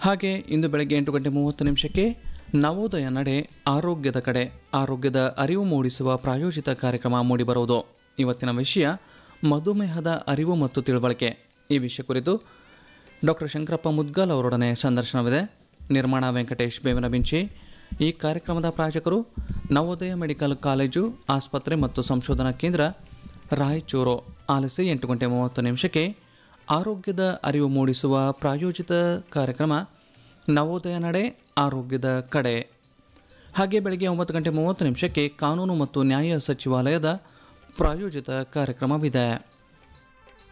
ಹಾಗೆ ಇಂದು ಬೆಳಗ್ಗೆ ಎಂಟು ಗಂಟೆ ಮೂವತ್ತು ನಿಮಿಷಕ್ಕೆ ನವೋದಯ ನಡೆ ಆರೋಗ್ಯದ ಕಡೆ ಆರೋಗ್ಯದ ಅರಿವು ಮೂಡಿಸುವ ಪ್ರಾಯೋಜಿತ ಕಾರ್ಯಕ್ರಮ ಮೂಡಿಬರುವುದು ಇವತ್ತಿನ ವಿಷಯ ಮಧುಮೇಹದ ಅರಿವು ಮತ್ತು ತಿಳುವಳಿಕೆ ಈ ವಿಷಯ ಕುರಿತು ಡಾಕ್ಟರ್ ಶಂಕರಪ್ಪ ಮುದ್ಗಲ್ ಅವರೊಡನೆ ಸಂದರ್ಶನವಿದೆ ನಿರ್ಮಾಣ ವೆಂಕಟೇಶ್ ಬೇವನಬಿಂಚಿ ಈ ಕಾರ್ಯಕ್ರಮದ ಪ್ರಾಯೋಜಕರು ನವೋದಯ ಮೆಡಿಕಲ್ ಕಾಲೇಜು ಆಸ್ಪತ್ರೆ ಮತ್ತು ಸಂಶೋಧನಾ ಕೇಂದ್ರ ರಾಯಚೂರು ಆಲಿಸಿ ಎಂಟು ಗಂಟೆ ಮೂವತ್ತು ನಿಮಿಷಕ್ಕೆ ಆರೋಗ್ಯದ ಅರಿವು ಮೂಡಿಸುವ ಪ್ರಾಯೋಜಿತ ಕಾರ್ಯಕ್ರಮ ನವೋದಯ ನಡೆ ಆರೋಗ್ಯದ ಕಡೆ ಹಾಗೆ ಬೆಳಗ್ಗೆ ಒಂಬತ್ತು ಗಂಟೆ ಮೂವತ್ತು ನಿಮಿಷಕ್ಕೆ ಕಾನೂನು ಮತ್ತು ನ್ಯಾಯ ಸಚಿವಾಲಯದ ಪ್ರಾಯೋಜಿತ ಕಾರ್ಯಕ್ರಮವಿದೆ